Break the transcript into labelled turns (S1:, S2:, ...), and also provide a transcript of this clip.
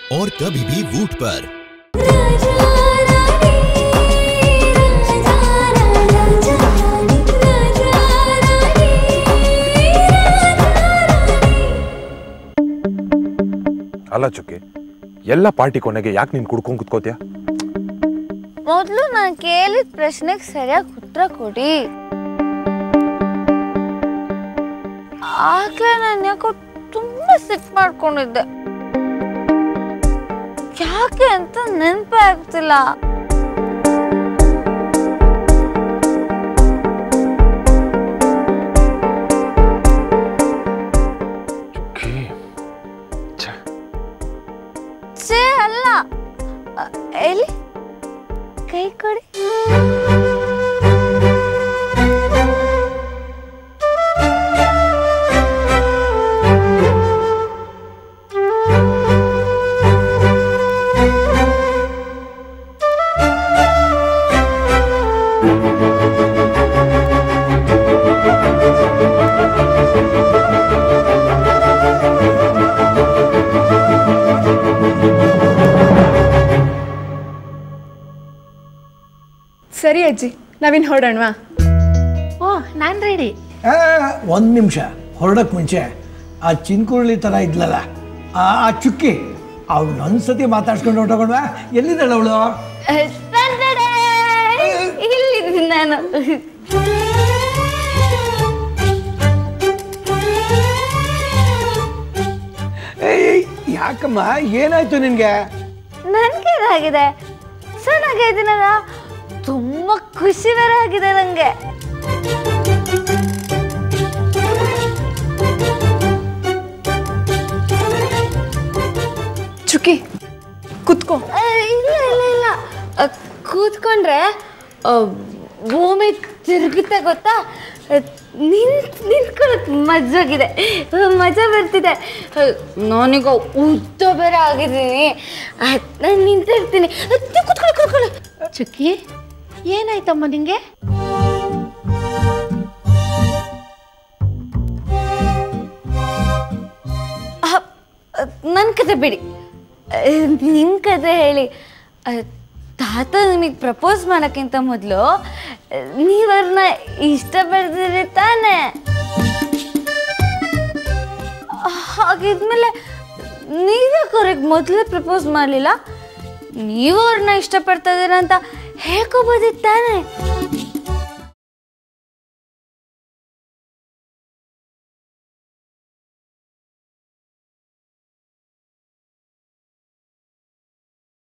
S1: और कभी भी वूट पर
S2: ಅಲ್ಲ ಚುಕ್ಕಿ ಎಲ್ಲ ಪಾರ್ಟಿ ಕೊನೆಗೆ ಯಾಕೆ ನೀನು ಕುಡ್ಕೊಂಡು ಕುತ್ಕೋತ್ಯಾ
S3: ಮೊದಲು ನಾನು ಕೇಳಿದ ಪ್ರಶ್ನೆಗೆ ಸರಿಯಾಗಿ ಉತ್ತರ ಕೊಡಿ ಆಗ್ಲೇ ನಾನು ಯಾಕೋ ತುಂಬಾ ಸಿಟ್ ಮಾಡ್ಕೊಂಡಿದ್ದೆ ಯಾಕೆ ಅಂತ ನೆನಪೇ ಆಗ್ತಿಲ್ಲ ಛೇ ಅಲ್ಲ ಅ, ಎಲ್ಲಿ ಕೈ ಕೊಡಿ
S4: ಸರಿ ಅಜ್ಜಿ ನಾವಿನ್ ಹೊರಡೋಣವಾ
S5: ಓ ನಾನು ರೆಡಿ
S6: ಒಂದು ನಿಮಿಷ ಹೊರಡಕ್ಕೆ ಮುಂಚೆ ಆ ಚಿನ್ಕುರುಳಿ ಥರ ಇದ್ಲಲ್ಲ ಆ ಆ ಚುಕ್ಕಿ ಅವಳು ಒಂದ್ಸತಿ ಮಾತಾಡ್ಸ್ಕೊಂಡು ಹೊರಟೋಗೋಣ ಎಲ್ಲಿದ್ದಾಳೆ ಅವಳು
S3: ಇಲ್ಲಿದ್ದೀನಿ ನಾನು
S6: ಏಯ್ ಯಾಕಮ್ಮ ಏನಾಯ್ತು ನಿನಗೆ
S3: ನನ್ಗೇನಾಗಿದೆ ಚೆನ್ನಾಗಿದ್ದೀನಲ್ಲ ತುಂಬಾ ಖುಷಿ ಬೇರೆ ಆಗಿದೆ ನಂಗೆ
S4: ಚುಕ್ಕಿ ಕುತ್ಕೋ
S3: ಆ, ಇಲ್ಲ ಇಲ್ಲ ಇಲ್ಲ ಆ, ಕೂತ್ಕೊಂಡ್ರೆ ಆ, ಭೂಮಿ ತಿರುಗುತ್ತೆ ಗೊತ್ತಾ ನಿಂತ್ ನಿಂತ್ಕೊಳ್ಳೋದು ಮಜಾಗಿದೆ ಮಜಾ ಬರ್ತಿದೆ ಆ, ನಾನೀಗ ಉದ್ದ ಬೇರೆ ಆಗಿದ್ದೀನಿ ನಾನು ನಿಂತಿರ್ತೀನಿ ಆ, ಕೂತ್ಕೊಳ್ಳಿ ಕೂತ್ಕೊಳ್ಳಿ
S5: ಚುಕ್ಕಿ ಏನಾಯ್ತಮ್ಮ ನಿಂಗೆ
S3: ನನ್ನ ಕತೆ ಬಿಡಿ ನಿಮ್ಮ ಕತೆ ಹೇಳಿ ಆ, ತಾತ ನಿಮಗೆ ಪ್ರಪೋಸ್ ಮಾಡೋಕ್ಕಿಂತ ಮೊದಲು ನೀವವ್ರನ್ನ ಇಷ್ಟಪಡ್ತೀರಿ ತಾನೇ ಹಾಗಿದ್ಮೇಲೆ ನೀವ್ಯಾಕೆ ಅವ್ರಿಗೆ ಮೊದಲೇ ಪ್ರಪೋಸ್ ಮಾಡಲಿಲ್ಲ ನೀವು ಅವ್ರನ್ನ ಇಷ್ಟಪಡ್ತಾ ಇದ್ದೀರಾ ಅಂತ ಹೇಳ್ಕೊಬೋದಿತ್ತು ತಾನೇ